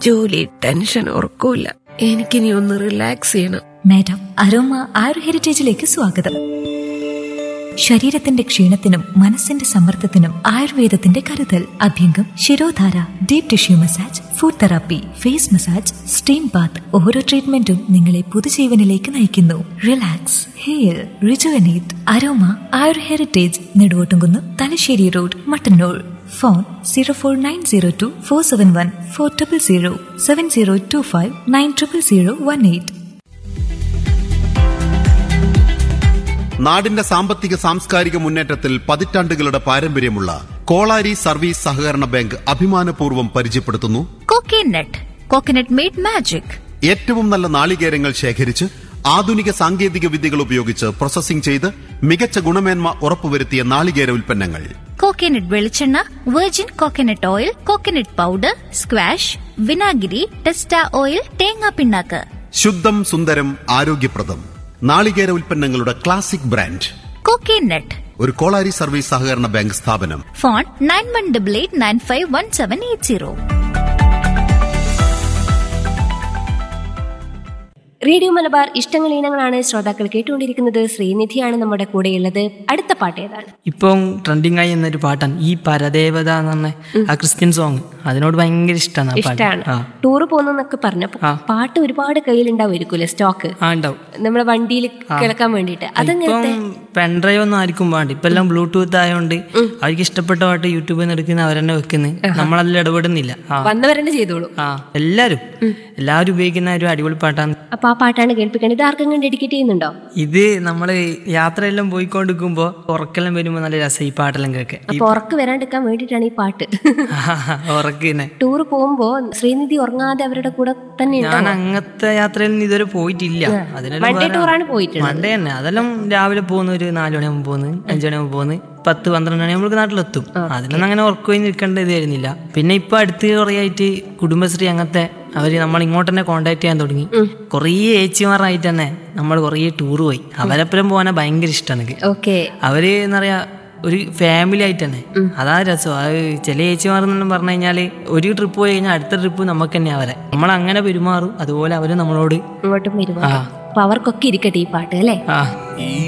ജോലി ടെൻഷൻ ഉറക്കൂല എനിക്കിനി ഒന്ന് റിലാക്സ് ചെയ്യണം മാഡം അരോമ ആയുർ ഹെറിറ്റേജിലേക്ക് സ്വാഗതം ശരീരത്തിന്റെ ക്ഷീണത്തിനും മനസ്സിന്റെ സമ്മർദ്ദത്തിനും ആയുർവേദത്തിന്റെ കരുതൽ അഭ്യംഗം shirodhara deep tissue massage food therapy face massage steam bath ഓരോ ട്രീറ്റ്മെന്റും നിങ്ങളെ പുതുജീവനിലേക്ക് നയിക്കുന്നു relax hair rejuvenate aroma Ayur heritage Neduvottumkunnu Thalassery road Mattannur phone zero four nine zero two four seven one four triple zero seven zero two five nine triple zero one eight നാടിന്റെ സാമ്പത്തിക സാംസ്കാരിക മുന്നേറ്റത്തിൽ പതിറ്റാണ്ടുകളുടെ പാരമ്പര്യമുള്ള കോളാരി സർവീസ് സഹകരണ ബാങ്ക് അഭിമാനപൂർവ്വം പരിചയപ്പെടുത്തുന്നു കോക്കനട്ട് കോക്കനട്ട് മെയ്ഡ് മാജിക് ഏറ്റവും നല്ല നാളികേരങ്ങൾ ശേഖരിച്ച് ആധുനിക സാങ്കേതിക വിദ്യകൾ ഉപയോഗിച്ച് പ്രോസസ്സിംഗ് ചെയ്ത് മികച്ച ഗുണമേന്മ ഉറപ്പുവരുത്തിയ നാളികേര ഉൽപ്പന്നങ്ങൾ കോക്കനട്ട് വെളിച്ചെണ്ണ virgin coconut oil coconut powder squash വിനാഗിരി ടെസ്റ്റ ഓയിൽ തേങ്ങാ പിണ്ണാക്ക് ശുദ്ധം സുന്ദരം ആരോഗ്യപ്രദം നാളികേര ഉൽപ്പന്നങ്ങളുടെ ക്ലാസിക് ബ്രാൻഡ് കോക്കനട്ട് ഒരു കോളാരി സർവീസ് സഹകരണ ബാങ്ക് സ്ഥാപനം phone nine one double eight nine five one seven eight zero radio Malabar ഇഷ്ടങ്ങൾ ഇനങ്ങളാണ് ശ്രോതാക്കൾ കേട്ടുകൊണ്ടിരിക്കുന്നത് ശ്രീനിധിയാണ് നമ്മുടെ കൂടെയുള്ളത് അടുത്ത പാട്ട് ഏതാണ് ഇപ്പം ട്രെൻഡിങ് ആയി എന്നൊരു പാട്ടാണ് ഈ പരദേവത എന്ന് പറഞ്ഞ ആ ക്രിസ്ത്യൻ സോങ് അതിനോട് ഭയങ്കര ഇഷ്ടമാണ് ആ പാട്ട് ഇഷ്ടമാണ് ആ ടൂറ് പോകുന്നൊക്കെ പറഞ്ഞപ്പോ ആ. പാട്ട് ഒരുപാട് കയ്യിലുണ്ടാവുമായിരിക്കുമല്ലേ സ്റ്റോക്ക് ആ ഉണ്ടാവും നമ്മളെ വണ്ടിയിൽ കിടക്കാൻ വേണ്ടിയിട്ട് ഇപ്പം അതെങ്ങനത്തെ പെൻഡ്രൈവ് ഒന്നും ആർക്കും വേണ്ട ഇപ്പൊ എല്ലാം ബ്ലൂടൂത്ത് ആയതുകൊണ്ട് അവർക്ക് ഇഷ്ടപ്പെട്ട പാട്ട് യൂട്യൂബിൽ നിന്ന് എടുക്കുന്ന അവരെന്നെ വെക്കുന്നത് നമ്മളതിൽ ഇടപെടുന്നില്ല ആ വന്നവരെന്നെ ചെയ്തോളൂ ആ എല്ലാരും എല്ലാവരും ഉപയോഗിക്കുന്ന ഒരു അടിപൊളി പാട്ടാണ് അപ്പൊ ആ പാട്ടാണ് കേൾപ്പിക്കേണ്ടത് ഇത് ആർക്കെങ്കിലും ഡെഡിക്കേറ്റ് ചെയ്യുന്നുണ്ടോ ഇത് നമ്മള് യാത്രയെല്ലാം പോയിക്കൊണ്ടിരിക്കുമ്പോ ഉറക്കെല്ലാം വരുമ്പോ നല്ല രസം ഈ പാട്ടെല്ലാം കേൾക്കാൻ അപ്പൊ ഉറക്ക് വരാണ്ടിരിക്കാൻ വേണ്ടിയിട്ടാണ് ഈ പാട്ട് ഉറക്കിനെ ടൂർ പോകുമ്പോ ശ്രീനിധി ഉറങ്ങാതെ അവരുടെ കൂടെ തന്നെ ഞാൻ ഉണ്ടാവും അങ്ങനത്തെ യാത്രയിലൊന്നും ഇതുവരെ പോയിട്ടില്ല അതിനെല്ലാം വൺ ഡേ വേറെ- ടൂറാണ് പോയിട്ടുള്ളത് മണ്ടേ തന്നെ അതെല്ലാം രാവിലെ പോകുന്ന ഒരു നാല് മണിയാകുമ്പോൾ പോകുന്നു അഞ്ചു മണിയാകുമ്പോൾ പോകുന്നു പത്ത് പന്ത്രണ്ട് മണി നമ്മൾക്ക് നാട്ടിലെത്തും അതിലൊന്നും അങ്ങനെ ഉറക്കുകയും നിൽക്കേണ്ട ഇത് വരുന്നില്ല പിന്നെ ഇപ്പൊ അടുത്ത് കുറേ ആയിട്ട് കുടുംബശ്രീ അങ്ങനത്തെ അവര് നമ്മൾ ഇങ്ങോട്ട് തന്നെ കോണ്ടാക്ട് ചെയ്യാൻ തുടങ്ങി കുറേ ഏച്ചിമാരായിട്ട് തന്നെ നമ്മൾ കുറേ ടൂർ പോയി അവരെപ്പുറം പോകാൻ ഭയങ്കര ഇഷ്ടമാണ് എനിക്ക് ഓക്കെ അവര് എന്താ പറയാ ഒരു ഫാമിലി ആയിട്ട് തന്നെ അതാ രസം അത് ചില ചേച്ചിമാരെന്നെല്ലാം പറഞ്ഞു കഴിഞ്ഞാല് ഒരു ട്രിപ്പ് പോയി കഴിഞ്ഞാൽ അടുത്ത ട്രിപ്പ് നമുക്ക് തന്നെ അവരെ നമ്മൾ അങ്ങനെ പെരുമാറും അതുപോലെ അവര് നമ്മളോട് ഇങ്ങോട്ടും വരുവാ ആ. അപ്പൊ അവർക്കൊക്കെ ഇരിക്കട്ടെ ഈ പാട്ട് അല്ലേ ആ